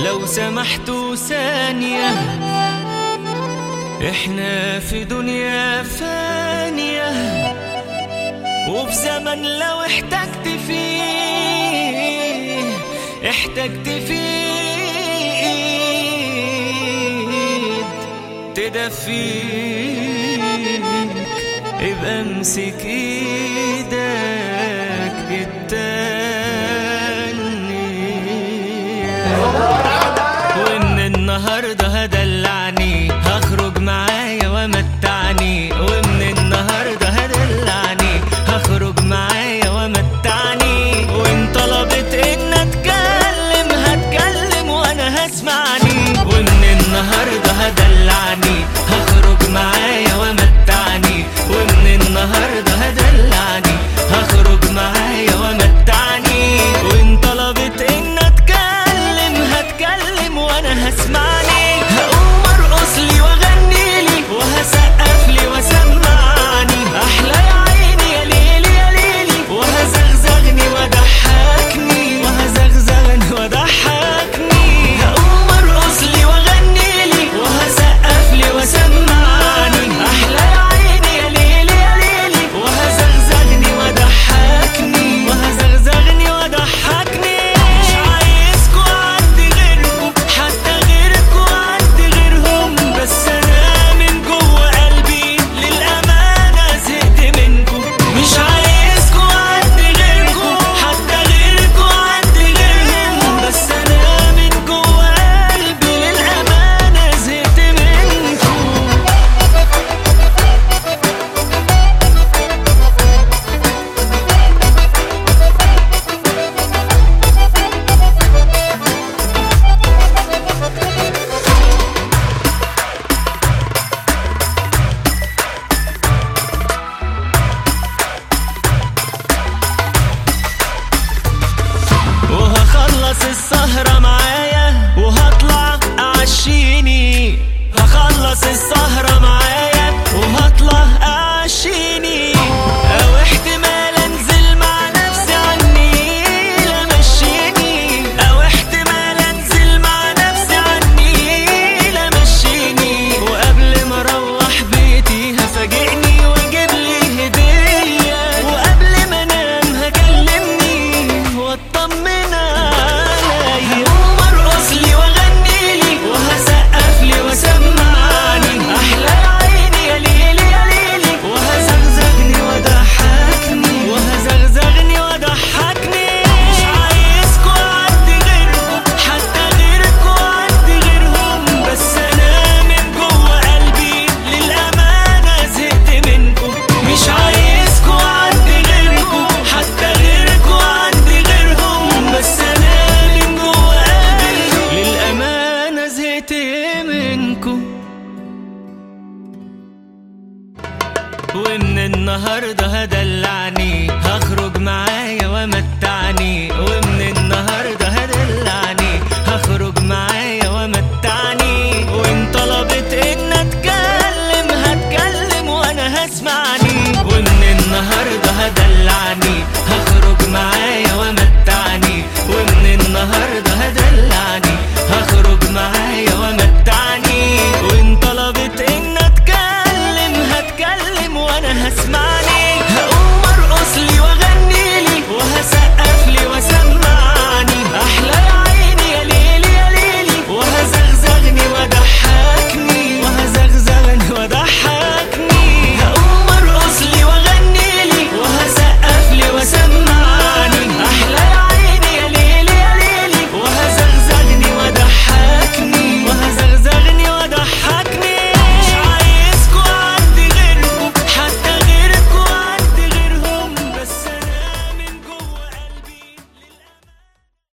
لو سمحتوا ثانية احنا في دنيا فانية وفي زمن لو احتجت فيه احتجت فيه ايد تدفيك ابقى امسك ايدك التانية ومن النهارده هدلعني هخرج معايا ومتعني ومن النهارده هدلعني هخرج معايا ومتعني وان طلبت ان اتكلم هتكلم وانا هسمعني ومن النهارده هدلعني هخرج معايا ومتعني ومن النهارده هدلعني هخرج معايا ومتعني وان طلبت ان اتكلم هتكلم وانا هسمعني هقوم ارقص لي واغني لي وهسقف لي وسمعني احلى يا عيني يا ليلي يا ليلي وهزغزغني وضحكني وهزغزغني وضحكني هقوم ارقص لي واغني لي وهسقف لي وسمعني احلى يا عيني يا ليلي يا ليلي وهزغزغني وضحكني وهزغزغني وضحكني مش عايزكوا عندي غيركم حتى غيركوا عندي غيرهم بس انا من جوه قلبي للامانه زهقت منكم مش عايزكوا عندي غيركم حتى غيركوا عندي غيرهم بس انا من جوه قلبي للامانه زهقت منكم وهخلص السهرة معايا وهطلع أعشيني هخلص السهرة معايا وهطلع أعشيني أو احتمال أنزل مع نفسي عني لا مشيني أو احتمال أنزل مع نفسي عني لا مشيني وقبل ما أروح بيتي هفاجئني وأجيب لي هدية وقبل ما أنام هكلمني واطمن عليا قوم ارقص لي واغني لي وهسقف لي وسمعني احلى يا عيني يا ليلي يا ليلي وهزغزغني وضحكني وهزغزغني وضحكني مش عايزكوا عندي غيركم حتى غيركوا عندي غيرهم بس انا من جوه قلبي للامانه زهقت منكم مش عايزكوا عندي غيركم حتى غيركوا عندي غيرهم بس انا من جوه قلبي للامانه زهقت منكم ومن النهارده هدلعني هخرج معايا وما